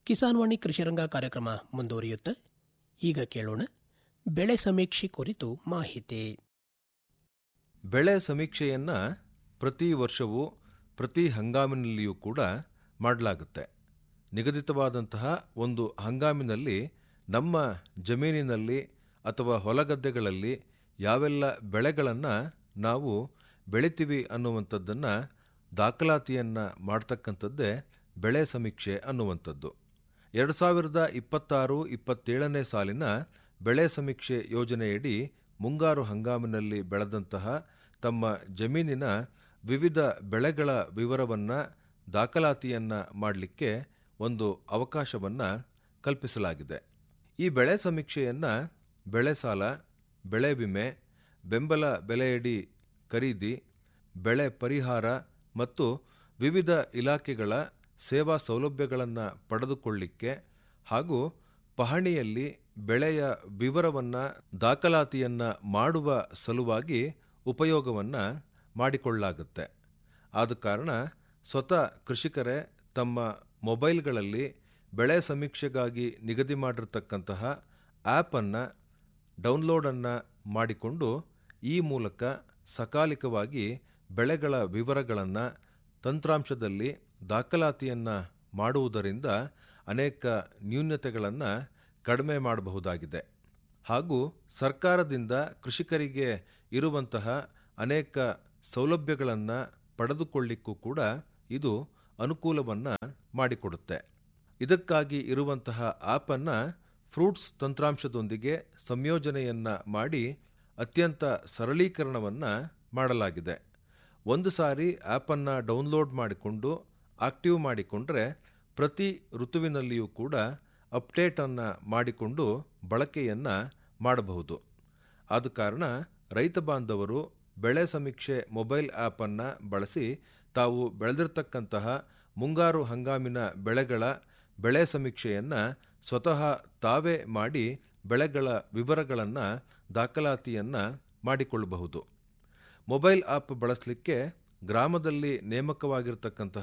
ಕಿಸಾನ್ ವಾಣಿ ಕೃಷಿರಂಗ ಕಾರ್ಯಕ್ರಮ ಮುಂದುವರಿಯುತ್ತ ಈಗ ಕೇಳೋಣ ಬೆಳೆ ಸಮೀಕ್ಷೆ ಕುರಿತು ಮಾಹಿತಿ ಬೆಳೆ ಸಮೀಕ್ಷೆಯನ್ನ ಪ್ರತಿ ವರ್ಷವೂ ಪ್ರತಿ ಹಂಗಾಮಿನಲ್ಲಿಯೂ ಕೂಡ ಮಾಡಲಾಗುತ್ತೆ ನಿಗದಿತವಾದಂತಹ ಒಂದು ಹಂಗಾಮಿನಲ್ಲಿ ನಮ್ಮ ಜಮೀನಿನಲ್ಲಿ ಅಥವಾ ಹೊಲಗದ್ದೆಗಳಲ್ಲಿ ಯಾವೆಲ್ಲ ಬೆಳೆಗಳನ್ನು ನಾವು ಬೆಳಿತೀವಿ ಅನ್ನುವಂಥದ್ದನ್ನು ದಾಖಲಾತಿಯನ್ನು ಮಾಡ್ತಕ್ಕಂಥದ್ದೇ ಬೆಳೆ ಸಮೀಕ್ಷೆ ಅನ್ನುವಂಥದ್ದು ಎರಡು ಸಾವಿರದ ಇಪ್ಪತ್ತಾರು ಇಪ್ಪತ್ತೇಳನೇ ಸಾಲಿನ ಬೆಳೆ ಸಮೀಕ್ಷೆ ಯೋಜನೆಯಡಿ ಮುಂಗಾರು ಹಂಗಾಮಿನಲ್ಲಿ ಬೆಳೆದಂತಹ ತಮ್ಮ ಜಮೀನಿನ ವಿವಿಧ ಬೆಳೆಗಳ ವಿವರವನ್ನು ದಾಖಲಾತಿಯನ್ನು ಮಾಡಲಿಕ್ಕೆ ಒಂದು ಅವಕಾಶವನ್ನು ಕಲ್ಪಿಸಲಾಗಿದೆ ಈ ಬೆಳೆ ಸಮೀಕ್ಷೆಯನ್ನು ಬೆಳೆ ಸಾಲ ಬೆಳೆ ವಿಮೆ ಬೆಂಬಲ ಬೆಲೆಯಡಿ ಖರೀದಿ ಬೆಳೆ ಪರಿಹಾರ ಮತ್ತು ವಿವಿಧ ಇಲಾಖೆಗಳ ಸೇವಾ ಸೌಲಭ್ಯಗಳನ್ನು ಪಡೆದುಕೊಳ್ಳಿಕ್ಕೆ ಹಾಗೂ ಪಹಣಿಯಲ್ಲಿ ಬೆಳೆಯ ವಿವರವನ್ನು ದಾಖಲಾತಿಯನ್ನು ಮಾಡುವ ಸಲುವಾಗಿ ಉಪಯೋಗವನ್ನು ಮಾಡಿಕೊಳ್ಳಲಾಗುತ್ತೆ ಆದ ಕಾರಣ ಸ್ವತಃ ಕೃಷಿಕರೇ ತಮ್ಮ ಮೊಬೈಲ್ಗಳಲ್ಲಿ ಬೆಳೆ ಸಮೀಕ್ಷೆಗಾಗಿ ನಿಗದಿ ಮಾಡಿರ್ತಕ್ಕಂತಹ ಆ್ಯಪನ್ನು ಡೌನ್ಲೋಡನ್ನು ಮಾಡಿಕೊಂಡು ಈ ಮೂಲಕ ಸಕಾಲಿಕವಾಗಿ ಬೆಳೆಗಳ ವಿವರಗಳನ್ನು ತಂತ್ರಾಂಶದಲ್ಲಿ ದಾಖಲಾತಿಯನ್ನು ಮಾಡುವುದರಿಂದ ಅನೇಕ ನ್ಯೂನ್ಯತೆಗಳನ್ನು ಕಡಿಮೆ ಮಾಡಬಹುದಾಗಿದೆ ಹಾಗೂ ಸರ್ಕಾರದಿಂದ ಕೃಷಿಕರಿಗೆ ಇರುವಂತಹ ಅನೇಕ ಸೌಲಭ್ಯಗಳನ್ನು ಪಡೆದುಕೊಳ್ಳಿಕ್ಕೂ ಕೂಡ ಇದು ಅನುಕೂಲವನ್ನು ಮಾಡಿಕೊಡುತ್ತೆ ಇದಕ್ಕಾಗಿ ಇರುವಂತಹ ಆ್ಯಪನ್ನು ಫ್ರೂಟ್ಸ್ ತಂತ್ರಾಂಶದೊಂದಿಗೆ ಸಂಯೋಜನೆಯನ್ನು ಮಾಡಿ ಅತ್ಯಂತ ಸರಳೀಕರಣವನ್ನು ಮಾಡಲಾಗಿದೆ ಒಂದು ಸಾರಿ ಆ್ಯಪನ್ನು ಡೌನ್ಲೋಡ್ ಮಾಡಿಕೊಂಡು ಆಕ್ಟಿವ್ ಮಾಡಿಕೊಂಡ್ರೆ ಪ್ರತಿ ಋತುವಿನಲ್ಲಿಯೂ ಕೂಡ ಅಪ್ಡೇಟನ್ನು ಮಾಡಿಕೊಂಡು ಬಳಕೆಯನ್ನು ಮಾಡಬಹುದು ಆದ ಕಾರಣ ರೈತ ಬಾಂಧವರು ಬೆಳೆ ಸಮೀಕ್ಷೆ ಮೊಬೈಲ್ ಆ್ಯಪನ್ನು ಬಳಸಿ ತಾವು ಬೆಳೆದಿರ್ತಕ್ಕಂತಹ ಮುಂಗಾರು ಹಂಗಾಮಿನ ಬೆಳೆಗಳ ಬೆಳೆ ಸಮೀಕ್ಷೆಯನ್ನು ಸ್ವತಃ ತಾವೇ ಮಾಡಿ ಬೆಳೆಗಳ ವಿವರಗಳನ್ನು ದಾಖಲಾತಿಯನ್ನು ಮಾಡಿಕೊಳ್ಳಬಹುದು ಮೊಬೈಲ್ ಆ್ಯಪ್ ಬಳಸಲಿಕ್ಕೆ ಗ್ರಾಮದಲ್ಲಿ ನೇಮಕವಾಗಿರ್ತಕ್ಕಂತಹ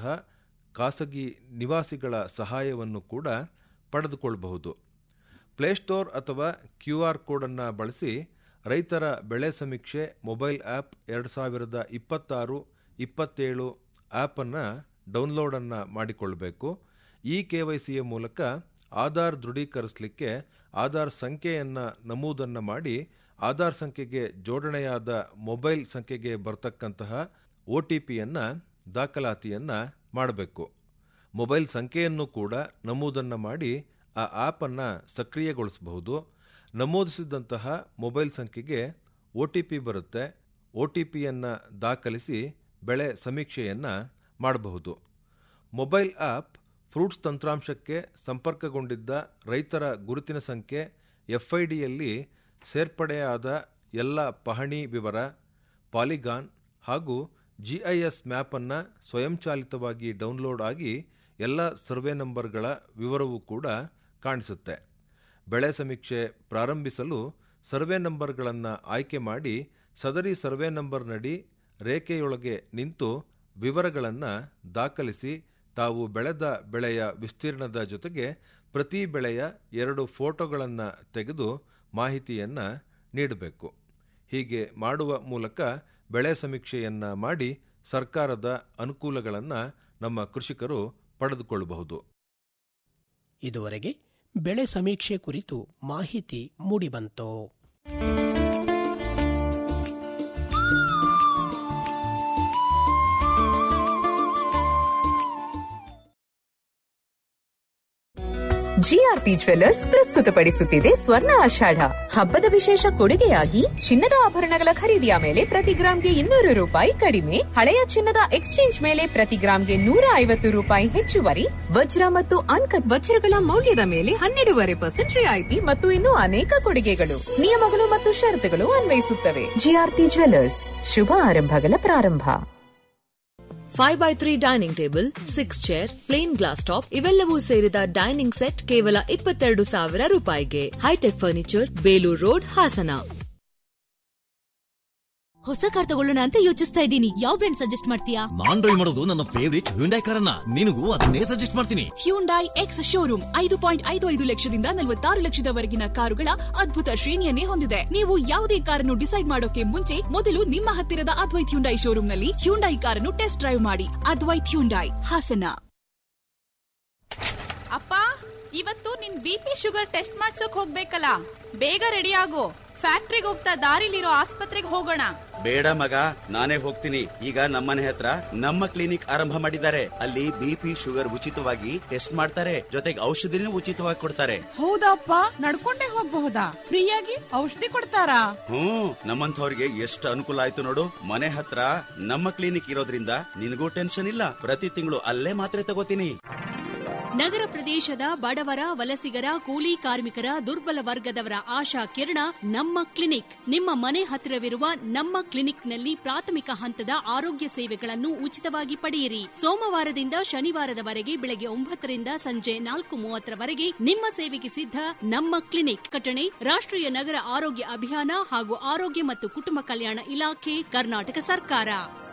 ಖಾಸಗಿ ನಿವಾಸಿಗಳ ಸಹಾಯವನ್ನು ಕೂಡ ಪಡೆದುಕೊಳ್ಳಬಹುದು ಪ್ಲೇಸ್ಟೋರ್ ಅಥವಾ ಕ್ಯೂ ಆರ್ ಕೋಡನ್ನು ಬಳಸಿ ರೈತರ ಬೆಳೆ ಸಮೀಕ್ಷೆ ಮೊಬೈಲ್ ಆ್ಯಪ್ ಎರಡು ಸಾವಿರದ ಇಪ್ಪತ್ತಾರು ಇಪ್ಪತ್ತೇಳು ಆ್ಯಪನ್ನು ಡೌನ್ಲೋಡನ್ನು ಮಾಡಿಕೊಳ್ಳಬೇಕು ಈ ಕೆ ವೈ ಸಿಯ ಮೂಲಕ ಆಧಾರ್ ದೃಢೀಕರಿಸಲಿಕ್ಕೆ ಆಧಾರ್ ಸಂಖ್ಯೆಯನ್ನು ನಮೂದನ್ನು ಮಾಡಿ ಆಧಾರ್ ಸಂಖ್ಯೆಗೆ ಜೋಡಣೆಯಾದ ಮೊಬೈಲ್ ಸಂಖ್ಯೆಗೆ ಬರ್ತಕ್ಕಂತಹ ಒ ಟಿ ಪಿಯನ್ನು ದಾಖಲಾತಿಯನ್ನು ಮಾಡಬೇಕು ಮೊಬೈಲ್ ಸಂಖ್ಯೆಯನ್ನು ಕೂಡ ನಮೂದನ್ನು ಮಾಡಿ ಆ ಆ್ಯಪನ್ನು ಸಕ್ರಿಯಗೊಳಿಸಬಹುದು ನಮೂದಿಸಿದಂತಹ ಮೊಬೈಲ್ ಸಂಖ್ಯೆಗೆ ಒ ಟಿ ಪಿ ಬರುತ್ತೆ ಒ ಟಿ ಪಿಯನ್ನು ದಾಖಲಿಸಿ ಬೆಳೆ ಸಮೀಕ್ಷೆಯನ್ನು ಮಾಡಬಹುದು ಮೊಬೈಲ್ ಆ್ಯಪ್ ಫ್ರೂಟ್ಸ್ ತಂತ್ರಾಂಶಕ್ಕೆ ಸಂಪರ್ಕಗೊಂಡಿದ್ದ ರೈತರ ಗುರುತಿನ ಸಂಖ್ಯೆ ಎಫ್ಐಡಿಯಲ್ಲಿ ಸೇರ್ಪಡೆಯಾದ ಎಲ್ಲ ಪಹಣಿ ವಿವರ ಪಾಲಿಗಾನ್ ಹಾಗೂ ಜಿಐಎಸ್ ಮ್ಯಾಪನ್ನು ಸ್ವಯಂಚಾಲಿತವಾಗಿ ಡೌನ್ಲೋಡ್ ಆಗಿ ಎಲ್ಲ ಸರ್ವೆ ನಂಬರ್ಗಳ ವಿವರವೂ ಕೂಡ ಕಾಣಿಸುತ್ತೆ ಬೆಳೆ ಸಮೀಕ್ಷೆ ಪ್ರಾರಂಭಿಸಲು ಸರ್ವೆ ನಂಬರ್ಗಳನ್ನು ಆಯ್ಕೆ ಮಾಡಿ ಸದರಿ ಸರ್ವೆ ನಂಬರ್ನಡಿ ರೇಖೆಯೊಳಗೆ ನಿಂತು ವಿವರಗಳನ್ನು ದಾಖಲಿಸಿ ತಾವು ಬೆಳೆದ ಬೆಳೆಯ ವಿಸ್ತೀರ್ಣದ ಜೊತೆಗೆ ಪ್ರತಿ ಬೆಳೆಯ ಎರಡು ಫೋಟೋಗಳನ್ನು ತೆಗೆದು ಮಾಹಿತಿಯನ್ನು ನೀಡಬೇಕು ಹೀಗೆ ಮಾಡುವ ಮೂಲಕ ಬೆಳೆ ಸಮೀಕ್ಷೆಯನ್ನು ಮಾಡಿ ಸರ್ಕಾರದ ಅನುಕೂಲಗಳನ್ನು ನಮ್ಮ ಕೃಷಿಕರು ಪಡೆದುಕೊಳ್ಳಬಹುದು ಇದುವರೆಗೆ ಬೆಳೆ ಸಮೀಕ್ಷೆ ಕುರಿತು ಮಾಹಿತಿ ಮೂಡಿಬಂತು ಜಿಆರ್ಪಿ ಜ್ವೆಲ್ಲರ್ಸ್ ಪ್ರಸ್ತುತಪಡಿಸುತ್ತಿದೆ ಸ್ವರ್ಣ ಆಷಾಢ ಹಬ್ಬದ ವಿಶೇಷ ಕೊಡುಗೆಯಾಗಿ ಚಿನ್ನದ ಆಭರಣಗಳ ಖರೀದಿಯ ಮೇಲೆ ಪ್ರತಿ ಗ್ರಾಂಗೆ ಇನ್ನೂರು ರೂಪಾಯಿ ಕಡಿಮೆ ಹಳೆಯ ಚಿನ್ನದ ಎಕ್ಸ್ಚೇಂಜ್ ಮೇಲೆ ಪ್ರತಿ ಗ್ರಾಂಗೆ ನೂರ ಐವತ್ತು ರೂಪಾಯಿ ಹೆಚ್ಚುವರಿ ವಜ್ರ ಮತ್ತು ಅನ್ಕಟ್ ವಜ್ರಗಳ ಮೌಲ್ಯದ ಮೇಲೆ ಹನ್ನೆರಡೂವರೆ ಪರ್ಸೆಂಟ್ ರಿಯಾಯಿತಿ ಮತ್ತು ಇನ್ನೂ ಅನೇಕ ಕೊಡುಗೆಗಳು ನಿಯಮಗಳು ಮತ್ತು ಷರತ್ತುಗಳು ಅನ್ವಯಿಸುತ್ತವೆ ಜಿಆರ್ಪಿ ಜ್ವೆಲ್ಲರ್ಸ್ ಶುಭ ಆರಂಭಗಳ ಪ್ರಾರಂಭ five by three dining table six chair plain glass top ಇವೆಲ್ಲವೂ ಸೇರಿದ ಡೈನಿಂಗ್ ಸೆಟ್ ಕೇವಲ ಇಪ್ಪತ್ತೆರಡು ಸಾವಿರ ರೂಪಾಯಿಗೆ hitech furniture Belur road Hassan ಹೊಸ ಕಾರ್ ತಗೊಳ್ಳೋಣ ಅಂತ ಯೋಚಿಸ್ತಾ ಇದ್ದೀನಿ ಯಾವ ಬ್ರ್ಯಾಂಡ್ ಸಜೆಸ್ಟ್ ಮಾಡ್ತೀಯಾ ನಾನ್ ಡ್ರೈವ್ ಮಾಡೋದು ನನ್ನ ಫೇವರಿಟ್ ಹ್ಯುಂಡೈ ಕಾರನ್ನ ನಿನಗೂ ಅದನ್ನೇ ಸಜೆಸ್ಟ್ ಮಾಡ್ತೀನಿ ಹ್ಯುಂಡೈ ಎಕ್ಸ್ ಶೋರೂಮ್ ಐದು ಪಾಯಿಂಟ್ ಐದು ಐದು ಲಕ್ಷದಿಂದ ನಲವತ್ತಾರು ಲಕ್ಷದವರೆಗಿನ ಕಾರುಗಳ ಅದ್ಭುತ ಶ್ರೇಣಿಯನ್ನೇ ಹೊಂದಿದೆ ನೀವು ಯಾವುದೇ ಕಾರನ್ನು ಡಿಸೈಡ್ ಮಾಡೋಕೆ ಮುಂಚೆ ಮೊದಲು ನಿಮ್ಮ ಹತ್ತಿರದ ಅದ್ವೈತ್ ಹ್ಯುಂಡೈ ಶೋರೂಮ್ನಲ್ಲಿ ಹ್ಯುಂಡೈ ಕಾರನ್ನು ಟೆಸ್ಟ್ ಡ್ರೈವ್ ಮಾಡಿ ಅದ್ವೈತ್ ಹ್ಯುಂಡೈ ಹಾಸನ ಅಪ್ಪ ಇವತ್ತು ನಿನ್ ಬಿ ಪಿ ಶುಗರ್ ಟೆಸ್ಟ್ ಮಾಡ್ಸೋಕ್ ಹೋಗ್ಬೇಕಲ್ಲ ಬೇಗ ರೆಡಿ ಆಗು ಫ್ಯಾಕ್ಟ್ರಿಗೆ ಹೋಗ್ತಾ ದಾರಿಲಿರೋ ಆಸ್ಪತ್ರೆಗೆ ಹೋಗೋಣ ಬೇಡ ಮಗ ನಾನೇ ಹೋಗ್ತೀನಿ ಈಗ ನಮ್ಮನೆ ಹತ್ರ ನಮ್ಮ ಕ್ಲಿನಿಕ್ ಆರಂಭ ಮಾಡಿದ್ದಾರೆ ಅಲ್ಲಿ ಬಿಪಿ ಶುಗರ್ ಉಚಿತವಾಗಿ ಟೆಸ್ಟ್ ಮಾಡ್ತಾರೆ ಜೊತೆಗೆ ಔಷಧಿನೂ ಉಚಿತವಾಗಿ ಕೊಡ್ತಾರೆ ಹೌದಪ್ಪ ನಡ್ಕೊಂಡೇ ಹೋಗ್ಬಹುದಾ ಫ್ರೀಯಾಗಿ ಔಷಧಿ ಕೊಡ್ತಾರಾ ಹ್ಮ್ ನಮ್ಮಂಥವ್ರಿಗೆ ಎಷ್ಟು ಅನುಕೂಲ ಆಯ್ತು ನೋಡು ಮನೆ ಹತ್ರ ನಮ್ಮ ಕ್ಲಿನಿಕ್ ಇರೋದ್ರಿಂದ ನಿನಗೂ ಟೆನ್ಷನ್ ಇಲ್ಲ ಪ್ರತಿ ತಿಂಗಳು ಅಲ್ಲೇ ಮಾತ್ರೆ ತಗೋತೀನಿ ನಗರ ಪ್ರದೇಶದ ಬಡವರ ವಲಸಿಗರ ಕೂಲಿ ಕಾರ್ಮಿಕರ ದುರ್ಬಲ ವರ್ಗದವರ ಆಶಾ ಕಿರಣ ನಮ್ಮ ಕ್ಲಿನಿಕ್ ನಿಮ್ಮ ಮನೆ ಹತ್ತಿರವಿರುವ ನಮ್ಮ ಕ್ಲಿನಿಕ್ನಲ್ಲಿ ಪ್ರಾಥಮಿಕ ಹಂತದ ಆರೋಗ್ಯ ಸೇವೆಗಳನ್ನು ಉಚಿತವಾಗಿ ಪಡೆಯಿರಿ ಸೋಮವಾರದಿಂದ ಶನಿವಾರದವರೆಗೆ ಬೆಳಗ್ಗೆ ಒಂಬತ್ತರಿಂದ ಸಂಜೆ ನಾಲ್ಕು ಮೂವತ್ತರವರೆಗೆ ನಿಮ್ಮ ಸೇವೆಗೆ ಸಿದ್ಧ ನಮ್ಮ ಕ್ಲಿನಿಕ್ ಕಟಣೆ ರಾಷ್ಟ್ರೀಯ ನಗರ ಆರೋಗ್ಯ ಅಭಿಯಾನ ಹಾಗೂ ಆರೋಗ್ಯ ಮತ್ತು ಕುಟುಂಬ ಕಲ್ಯಾಣ ಇಲಾಖೆ ಕರ್ನಾಟಕ ಸರ್ಕಾರ